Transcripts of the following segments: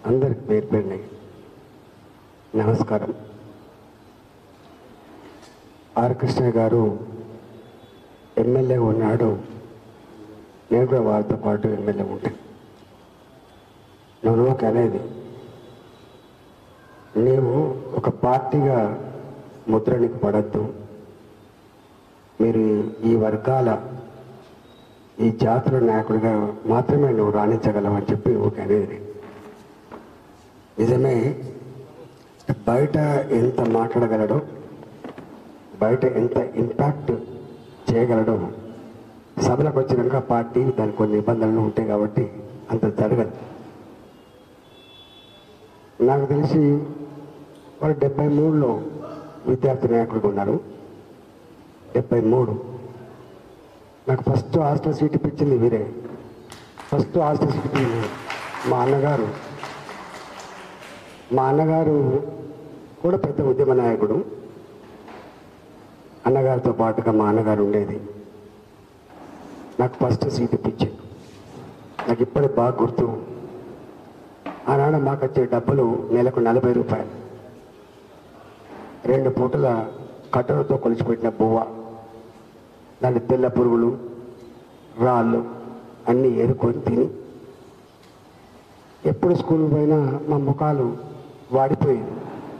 అందరికి పేరు పేరుని నమస్కారం ఆర్ కృష్ణ గారు ఎమ్మెల్యే ఉన్నాడు నేను కూడా వారితో పాటు ఎమ్మెల్యే ఉంటాను నేను అనేది నీవు ఒక పార్టీగా ముద్ర నీకు పడద్దు మీరు ఈ వర్గాల ఈ జాతుల నాయకుడిగా మాత్రమే నువ్వు రాణించగలవని చెప్పి ఒక అనేది నిజమే బయట ఎంత మాట్లాడగలడో బయట ఎంత ఇంపాక్ట్ చేయగలడో సభలకు వచ్చినాక పార్టీ దానికి కొన్ని నిబంధనలు ఉంటాయి కాబట్టి అంత జరగదు నాకు తెలిసి వాళ్ళు డెబ్బై మూడులో విద్యార్థి నాయకుడిగా ఉన్నారు డెబ్బై మూడు నాకు ఫస్ట్ హాస్టల్ సీట్ ఇప్పించింది వీరే ఫస్ట్ హాస్టల్ సీట్ ఇప్పించింది మా అన్నగారు మా అన్నగారు కూడా పెద్ద ఉద్యమ నాయకుడు అన్నగారితో పాటుగా మా అన్నగారు ఉండేది నాకు ఫస్ట్ సీట్ ఇప్పించింది నాకు ఇప్పటికి బాగా గుర్తు ఆనాడు మాకు వచ్చే డబ్బులు నెలకు నలభై రూపాయలు రెండు పూటల కట్టెలతో కొలిచిపెట్టిన బువ్వ దాని తెల్ల పురుగులు రాళ్ళు అన్నీ ఏరుకొని తిని ఎప్పుడు స్కూల్ పోయినా మా ముఖాలు వాడిపోయేది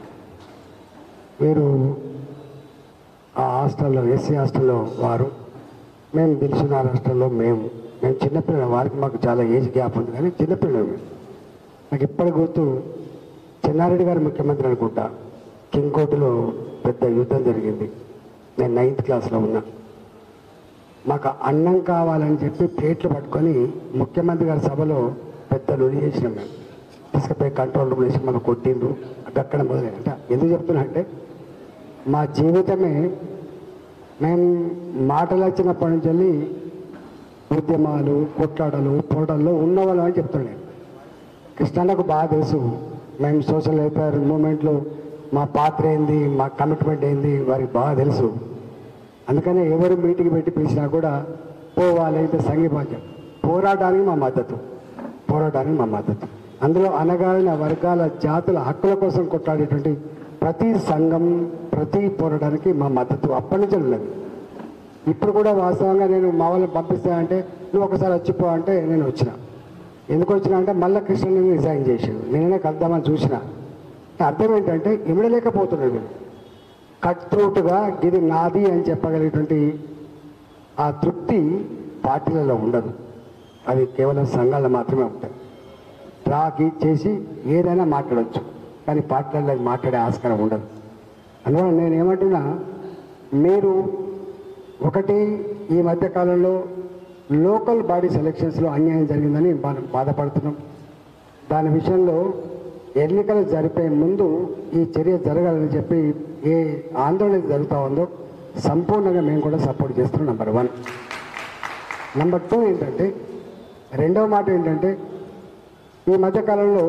మీరు ఆ హాస్టల్లో ఎస్సీ హాస్టల్లో వారు మేము దిల్సునార్ హాస్టల్లో మేము మేము చిన్నపిల్లలు వారికి మాకు చాలా ఏజ్ గ్యాప్ ఉంది కానీ చిన్నపిల్లలు మేము నాకు ఇప్పటి గుర్తు చెన్నారెడ్డి గారు ముఖ్యమంత్రి అనుకుంటా కింగ్ కోర్టులో పెద్ద యుద్ధం జరిగింది నేను నైన్త్ క్లాస్లో ఉన్నా మాకు అన్నం కావాలని చెప్పి ప్లేట్లు పట్టుకొని ముఖ్యమంత్రి గారి సభలో పెద్ద లొలి చేసినాం మేము తీసుకుపోయి కంట్రోల్ రూమ్ వేసి మాకు కొట్టిండ్రు అక్కడ మొదలైన అంటే ఎందుకు చెప్తున్నా అంటే మా జీవితమే మేము మాటలు వచ్చినప్పటి నుంచి వెళ్ళి ఉద్యమాలు కొట్లాటలు పోటల్లో ఉన్నవాళ్ళం అని చెప్తున్నాను కృష్ణన్నకు బాగా తెలుసు మేము సోషల్ వెల్ఫేర్ మూమెంట్లో మా పాత్ర ఏంది మా కమిట్మెంట్ ఏంది వారికి బాగా తెలుసు అందుకనే ఎవరు మీటింగ్ పెట్టి పిలిచినా కూడా పోవాలి అయితే సంఘీభాగ్యం పోరాటానికి మా మద్దతు పోరాటానికి మా మద్దతు అందులో అనగారిన వర్గాల జాతుల హక్కుల కోసం కొట్లాడేటువంటి ప్రతి సంఘం ప్రతి పోరాటానికి మా మద్దతు అప్పటి నుంచి ఉన్నది ఇప్పుడు కూడా వాస్తవంగా నేను మా వాళ్ళని పంపిస్తా అంటే నువ్వు ఒకసారి వచ్చిపో అంటే నేను వచ్చిన ఎందుకు వచ్చినా అంటే మళ్ళీ కృష్ణని రిజైన్ చేసాడు నేనే కలుద్దామని చూసిన అర్థం ఏంటంటే ఇమడలేకపోతున్నాడు వీడు కట్ త్రూట్గా ఇది నాది అని చెప్పగలిగేటువంటి ఆ తృప్తి పార్టీలలో ఉండదు అది కేవలం సంఘాల్లో మాత్రమే ఉంటాయి డ్రాకి చేసి ఏదైనా మాట్లాడవచ్చు కానీ పార్టీలలో అది మాట్లాడే ఆస్కారం ఉండదు అందువల్ల నేను ఏమంటున్నా మీరు ఒకటి ఈ మధ్య కాలంలో లోకల్ బాడీ సెలక్షన్స్లో అన్యాయం జరిగిందని మనం బాధపడుతున్నాం దాని విషయంలో ఎన్నికలు జరిపే ముందు ఈ చర్య జరగాలని చెప్పి ఏ ఆందోళన జరుగుతూ ఉందో సంపూర్ణంగా మేము కూడా సపోర్ట్ చేస్తున్నాం నెంబర్ వన్ నెంబర్ టూ ఏంటంటే రెండవ మాట ఏంటంటే ఈ మధ్యకాలంలో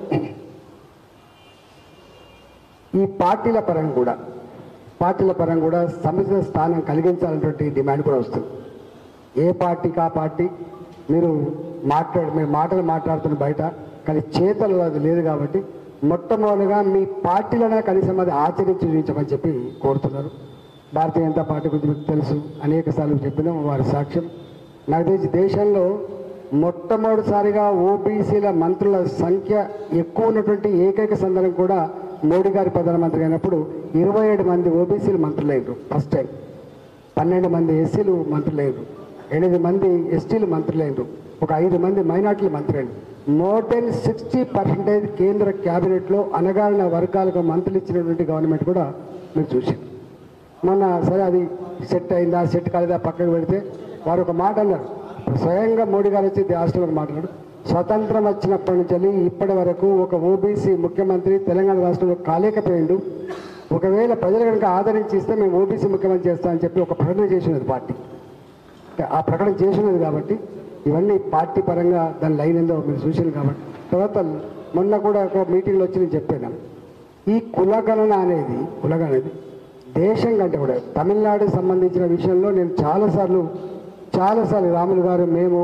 ఈ పార్టీల పరంగా కూడా పార్టీల పరంగా కూడా సముచిత స్థానం కలిగించాలనేటువంటి డిమాండ్ కూడా వస్తుంది ఏ పార్టీకి ఆ పార్టీ మీరు మాట్లాడు మీరు మాటలు మాట్లాడుతున్న బయట కానీ చేతల్లో అది లేదు కాబట్టి మొట్టమొదటిగా మీ పార్టీలోనే కనీసం అది ఆచరించి చూపించమని చెప్పి కోరుతున్నారు భారతీయ జనతా పార్టీ గురించి మీకు తెలుసు అనేక సార్లు చెప్పినాం వారి సాక్ష్యం నాకు తెలిసి దేశంలో మొట్టమొదటిసారిగా ఓబీసీల మంత్రుల సంఖ్య ఎక్కువ ఉన్నటువంటి ఏకైక సందర్భం కూడా మోడీ గారి ప్రధానమంత్రి అయినప్పుడు ఇరవై ఏడు మంది ఓబీసీలు మంత్రులయ్యారు ఫస్ట్ టైం పన్నెండు మంది ఎస్సీలు మంత్రులయ్యారు ఎనిమిది మంది ఎస్టీలు మంత్రులయ్యారు ఒక ఐదు మంది మైనార్టీలు మంత్రులు మోర్ దెన్ సిక్స్టీ పర్సెంటేజ్ కేంద్ర క్యాబినెట్లో అనగారిన వర్గాలకు మంత్రులు ఇచ్చినటువంటి గవర్నమెంట్ కూడా మీరు చూసారు మొన్న సరే అది సెట్ అయిందా సెట్ కాలేదా పక్కకు పెడితే వారు ఒక మాట అన్నారు స్వయంగా మోడీ గారు వచ్చి హాస్టల్లో మాట్లాడు స్వతంత్రం వచ్చినప్పటి నుంచి వెళ్ళి ఇప్పటి వరకు ఒక ఓబీసీ ముఖ్యమంత్రి తెలంగాణ రాష్ట్రంలో కాలేకపోయిండు ఒకవేళ ప్రజలు కనుక ఆదరించి ఇస్తే మేము ఓబీసీ ముఖ్యమంత్రి చేస్తామని చెప్పి ఒక ప్రకటన చేసినది పార్టీ అంటే ఆ ప్రకటన చేసినది కాబట్టి ఇవన్నీ పార్టీ పరంగా దాని లైన్ ఏందో మీరు చూసారు కాబట్టి తర్వాత మొన్న కూడా ఒక మీటింగ్లో వచ్చి నేను చెప్పాను ఈ కులగణన అనేది కులగణన అనేది దేశం కంటే కూడా తమిళనాడు సంబంధించిన విషయంలో నేను చాలాసార్లు చాలాసార్లు రాములు గారు మేము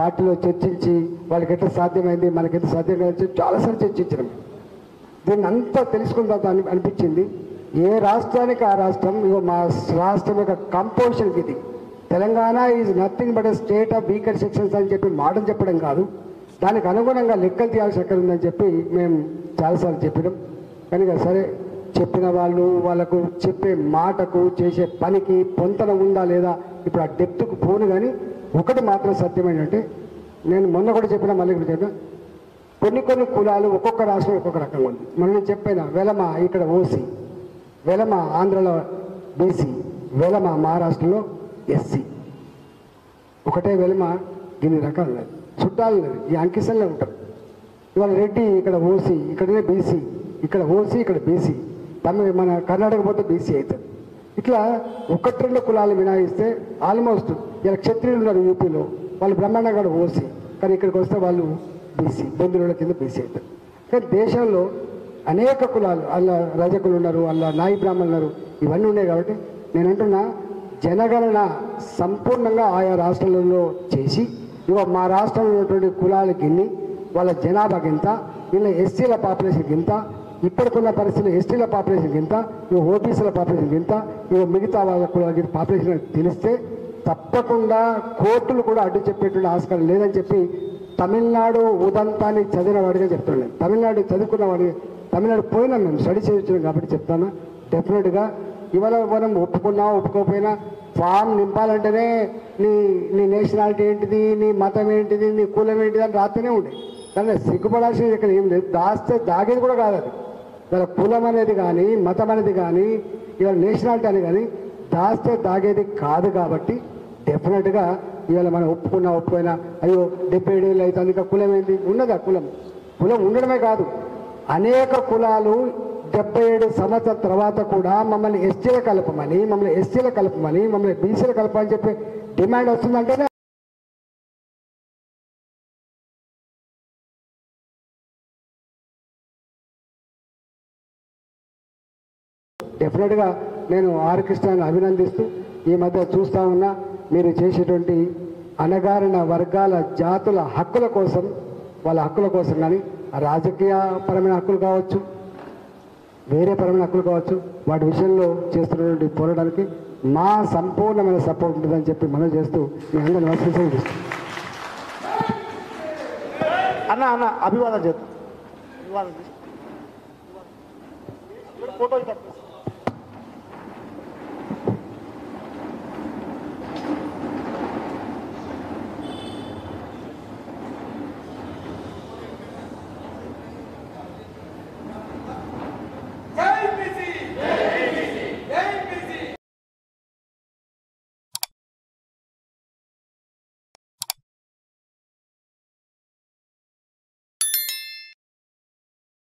పార్టీలో చర్చించి వాళ్ళకి ఎట్లా సాధ్యమైంది మనకి ఎట్లా సాధ్యం కాదు చాలాసార్లు చర్చించినాం దీన్ని అంతా తెలుసుకున్న తర్వాత అని అనిపించింది ఏ రాష్ట్రానికి ఆ రాష్ట్రం ఇగో మా రాష్ట్రం యొక్క కంపోజిషన్కి ఇది Telangana is nothing but state of weaker sections అని చెప్పి మాటలు చెప్పడం కాదు దానికి అనుగుణంగా లెక్కలు తీయాల్సి ఎక్కడ ఉందని చెప్పి మేము చాలాసార్లు చెప్పినాం కనుక సరే చెప్పిన వాళ్ళు వాళ్ళకు చెప్పే మాటకు చేసే పనికి పొంతన ఉందా లేదా ఇప్పుడు ఆ డెప్త్కు పోను కానీ ఒకటి మాత్రం సత్యం ఏంటంటే నేను మొన్న కూడా చెప్పిన మళ్ళీ కూడా చెప్పిన కొన్ని కొన్ని కులాలు ఒక్కొక్క రాష్ట్రం ఒక్కొక్క రకంగా ఉంది మొన్న నేను చెప్పిన వెలమ ఇక్కడ ఓసీ వెలమ ఆంధ్రలో బీసీ వెలమ మహారాష్ట్రలో ఎస్సీ ఒకటే వెలమ ఇన్ని రకాలు ఉన్నాయి చుట్టాలు లేదు ఈ అంకిసంలో ఉంటారు ఇవాళ రెడ్డి ఇక్కడ ఓసీ ఇక్కడనే బీసీ ఇక్కడ ఓసీ ఇక్కడ బీసీ తమిళ మన కర్ణాటక పోతే బీసీ అవుతుంది ఇట్లా ఒకటి రెండు కులాలు మినాయిస్తే ఆల్మోస్ట్ ఇలా క్షత్రియులు ఉన్నారు యూపీలో వాళ్ళు బ్రహ్మాండంగా ఓసీ కానీ ఇక్కడికి వస్తే వాళ్ళు బీసీ బొందుల కింద బీసీ అవుతారు కానీ దేశంలో అనేక కులాలు అలా రజకులు ఉన్నారు అలా నాయి బ్రాహ్మణులు ఉన్నారు ఇవన్నీ ఉన్నాయి కాబట్టి నేను అంటున్నా జనగణన సంపూర్ణంగా ఆయా రాష్ట్రాలలో చేసి ఇవ మా రాష్ట్రంలో ఉన్నటువంటి కులాలకి ఎన్ని వాళ్ళ జనాభాకి ఎంత వీళ్ళ ఎస్సీల పాపులేషన్కి ఎంత ఇప్పటికున్న పరిస్థితుల్లో ఎస్టీల పాపులేషన్కి ఎంత ఇవ ఓబీసీల పాపులేషన్కి ఎంత ఇవ మిగతా వాళ్ళ కులాలకి పాపులేషన్ తెలిస్తే తప్పకుండా కోర్టులు కూడా అడ్డు చెప్పేటువంటి ఆస్కారం లేదని చెప్పి తమిళనాడు ఉదంతాన్ని చదివిన వాడిగా చెప్తున్నాను తమిళనాడు చదువుకున్న వాడిగా తమిళనాడు పోయినా మేము స్టడీ చేయించాం కాబట్టి చెప్తాను డెఫినెట్గా ఇవాళ మనం ఒప్పుకున్నా ఒప్పుకోకపోయినా ఫామ్ నింపాలంటేనే నీ నీ నేషనాలిటీ ఏంటిది నీ మతం ఏంటిది నీ కులం ఏంటిది అని రాస్తూనే ఉండే కానీ సిగ్గుపడాల్సింది ఇక్కడ ఏం లేదు దాస్తే దాగేది కూడా కాదు అది ఇవాళ కులం అనేది కానీ మతం అనేది కానీ ఇవాళ నేషనాలిటీ అని కానీ దాస్తే దాగేది కాదు కాబట్టి డెఫినెట్గా ఇవాళ మనం ఒప్పుకున్నా ఒప్పుకోయినా అయ్యో డెబ్బై ఏళ్ళు అవుతుంది ఇంకా కులం ఏంటి ఉన్నదా కులం కులం ఉండడమే కాదు అనేక కులాలు డెబ్బై ఏడు సంవత్సరాల తర్వాత కూడా మమ్మల్ని ఎస్టీల కలపమని మమ్మల్ని ఎస్సీల కలపమని మమ్మల్ని బీసీల కలపమని చెప్పి డిమాండ్ వస్తుందంటేనే డెఫినెట్గా నేను ఆర్ కృష్ణని అభినందిస్తూ ఈ మధ్య చూస్తా ఉన్నా మీరు చేసేటువంటి అణగారిన వర్గాల జాతుల హక్కుల కోసం వాళ్ళ హక్కుల కోసం కానీ రాజకీయ పరమైన హక్కులు కావచ్చు వేరే పరమైన హక్కులు కావచ్చు వాటి విషయంలో చేస్తున్నటువంటి పోరాటానికి మా సంపూర్ణమైన సపోర్ట్ ఉంటుందని చెప్పి మనం చేస్తూ మీ అందరిని వస్తుంది అన్న అన్న అభివాదం చేద్దాం అభివాదం చేద్దాం. ఫోటో ఇద్దాం.